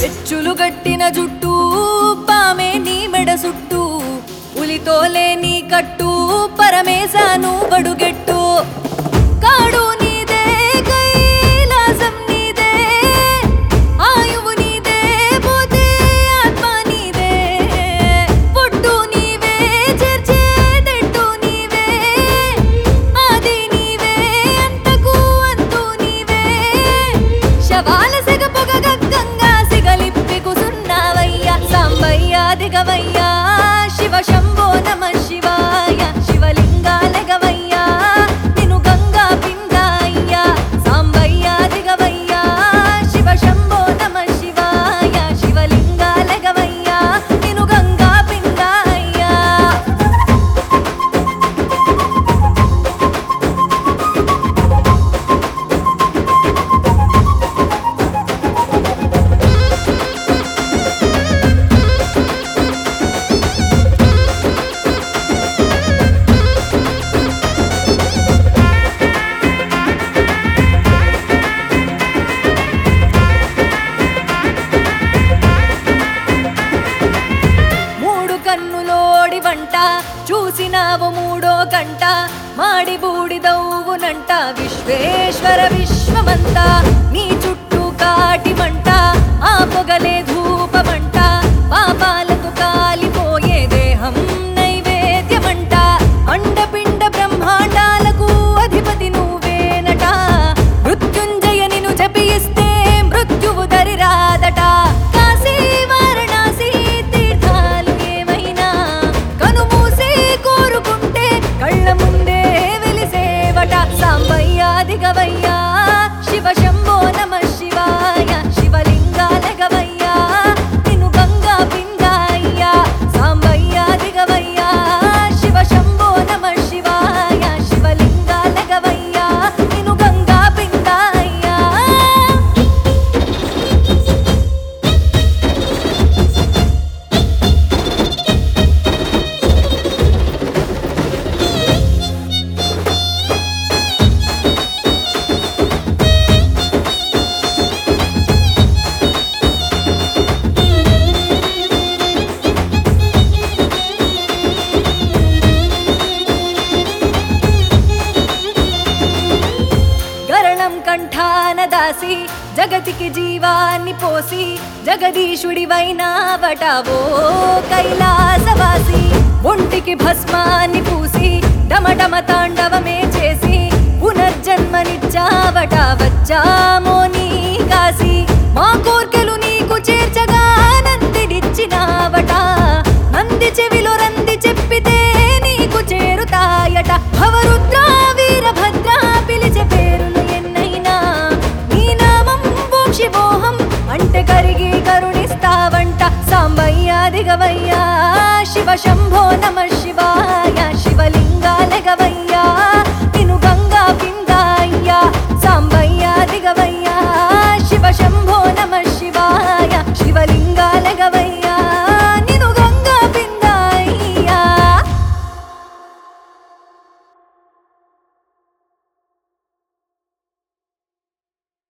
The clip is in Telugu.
పెచ్చులు గట్టిన జుట్టు పామే నీ మెడ సుట్టు పులితోలే నీ కట్టు పరమేశాను బడుగెట్టు కాడు నీదే కైలాసం నీదే ఆయువు నీదే పోతే ఆత్మ నీదే పుట్టు నీవే చేర్చేదెట్టు నీవే ఆది నీవే అంతకు అంతు నీవే శవాల సెగ పొగ గగ్గంగా సిగలిప్పి కుసున్నావయ్యా సాంబయ్యా దిగవయ్యా శివ శంభో నమ శివాయ శివలింగాలగవయ్యా నిను గంగా పింగాయ్యా సాంబయ్యా దిగవయ్యా శివ శంభో నమ శివాయ శివలింగాలగవయ్యా నిను గంగా పింగాయ్యా మూడు కన్నులోడి వంట చూసినావు మూడో కంట మాడి బూడిదవునంట విశ్వేశ్వర విశ్వమంతా నీ చుట్టూ కాటి మంట ఆ పొగలే ధూపమంట పాపాలకు కాలిపోయే దేహం నైవేద్యమంట అండపిండ బ్రహ్మాండాలకు అధిపతి నువ్వేనట మృత్యుంజయ నిను జపిస్తే మృత్యువు దరి రాదట కాశీ వారణాసి తీర్థాలు ఏమైనా కనుమూసి కోరుకుంటే కళ్ళ ముందే వెలిసేవట సాంబయ్యా దిగవయ్యా శివ శంభో నమ శివాయ శివలింగాలగవయ్యా నిన్ను గంగా పింగాయ్యా సాంబయ్యా దిగవయ్యా శివ శంభో నమ శివాయ శివలింగాలగవయ్యా నిన్ను గంగా పింగాయ్యా గరణం కంఠాన దాసి జగతికి జీవాన్ని పోసి జగదీశుడివైనావట ఓ కైలాసవాసి ఒంటికి భస్మాన్ని పూసి డమడమ తాండవమే చేసి పునర్జన్మనిచ్చావట వచ్చామో నీ కాసి మా కోర్కెలు నీకు చేర్చగా నందినిచ్చినావట నంది చెవిలో రంది చెప్పితే నీకు చేరుతాయట భవరుద్ర వీరభద్ర పిలిచే పేరులు ఎన్నైనా నీ నామం భోక్షిమోహం అంటే కరిగి కరుణిస్తావంట సాంబయ్యా దిగవయ్యా శివ శంభో నమ శివాయ